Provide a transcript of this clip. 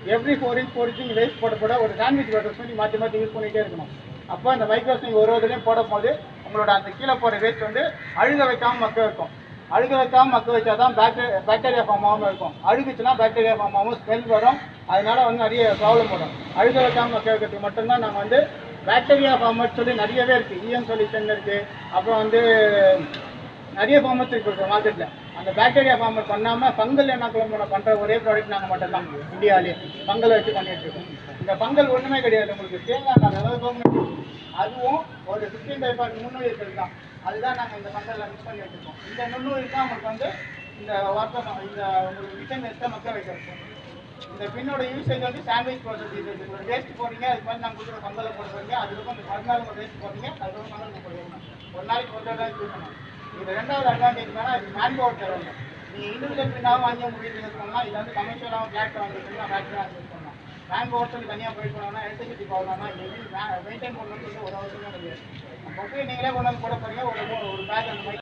every four inch four inch waste போட போட ஒரு சாண்ட்விச் வாட்டர்ஸ் பண்ணி மாற்றி மாற்றி யூஸ் பண்ணிகிட்டே இருக்கணும் அப்போ அந்த மைக்ரோஸ் நீங்கள் ஒரு ஒருலையும் போடும்போது உங்களோட அந்த கீழே போகிற வேஸ்ட் வந்து அழுக வைக்காமல் மக்க வைக்கும் அழுக வைக்காமல் மக்க வச்சா தான் பாக்டீரியா பாக்டீரியா ஃபார்ம் ஆகாமல் இருக்கும் அழுகுச்சுன்னா பாக்டீரியா ஃபார்ம் ஆகும் ஸ்மெல் வரும் அதனால வந்து நிறைய ப்ராப்ளம் வரும் அழுக வைக்காமல் மக்க வைக்கிறதுக்கு மட்டும்தான் நாங்கள் வந்து பாக்டீரியா ஃபார்மட் சொல்லி நிறையவே இருக்குது இஎம் சொல்யூஷன் இருக்குது அப்புறம் வந்து நிறைய ஃபார்மட்ஸ் இருக்கு மார்க்கெட்டில் அந்த பாக்டீரியா ஃபார்மட் பண்ணாமல் ஃபங்கல் என்ன குழம்பு பண்ணுற ஒரே ப்ராடக்ட் நாங்கள் மட்டும்தான் இந்தியாவிலே ஃபங்கல் வச்சு பண்ணிட்டு இருக்கோம் இந்த ஃபங்கல் ஒன்றுமே கிடையாது உங்களுக்கு தேங்காய் நார் அதாவது கவர்மெண்ட் அதுவும் ஒரு ஃபிஃப்டீன் பை பார்ட் நுண்ணுயிர்கள் தான் அதுதான் நாங்கள் இந்த ஃபங்கலில் மிக்ஸ் பண்ணி வச்சுருக்கோம் இந்த நுண்ணுயிர் தான் உங்களுக்கு வந்து இந்த வாட்டர் இந்த உங்களுக்கு மிஷன் வேஸ்ட்டை மக்க வைக்கிறது இந்த பின்னோட யூசேஜ் வந்து சாண்ட்விச் ப்ராசஸ் யூசேஜ் ஒரு வேஸ்ட் போடுறீங்க அதுக்கு வந்து நாங்கள் கொடுக்குற ஃபங்கலை போடுறீங்க அதுக்கப்புறம் இந்த மறுநாள் ஒரு வேஸ்ட் போடுறீங்க அதுக்கப்புறம் ஃபங்கல் போடுவீங்க ஒரு நாளைக்கு ஒரு தடவை யூஸ் பண்ணணும் இது ரெண்டாவது அட்வான்டேஜ் வேணா இது மேன் பவர் தேவையில்லை நீங்கள் இண்டிவிஜுவல் பின்னாவும் வாங்கி முடிவு யூஸ் பண்ணலாம் இது வந்து கமர்ஷியலாகவும் ஃபிளாட் வாங்கி பண்ணலாம் ஃபேக்டரியாக யூஸ் பண்ணலாம் மேன் பவர் சொல்லி தனியாக போய் பண்ணணும்னா எலக்ட்ரிசிட்டி ப்ராப்ளம்னா இது மெயின்டைன் பண்ணணும்னு சொல்லி ஒரு அவசியமே கிடையாது அப்போ போய் நீங்களே கொண்டு வந்து போட போறீங்க ஒரு மூணு- ஒரு பேக் அந்த மாதிரி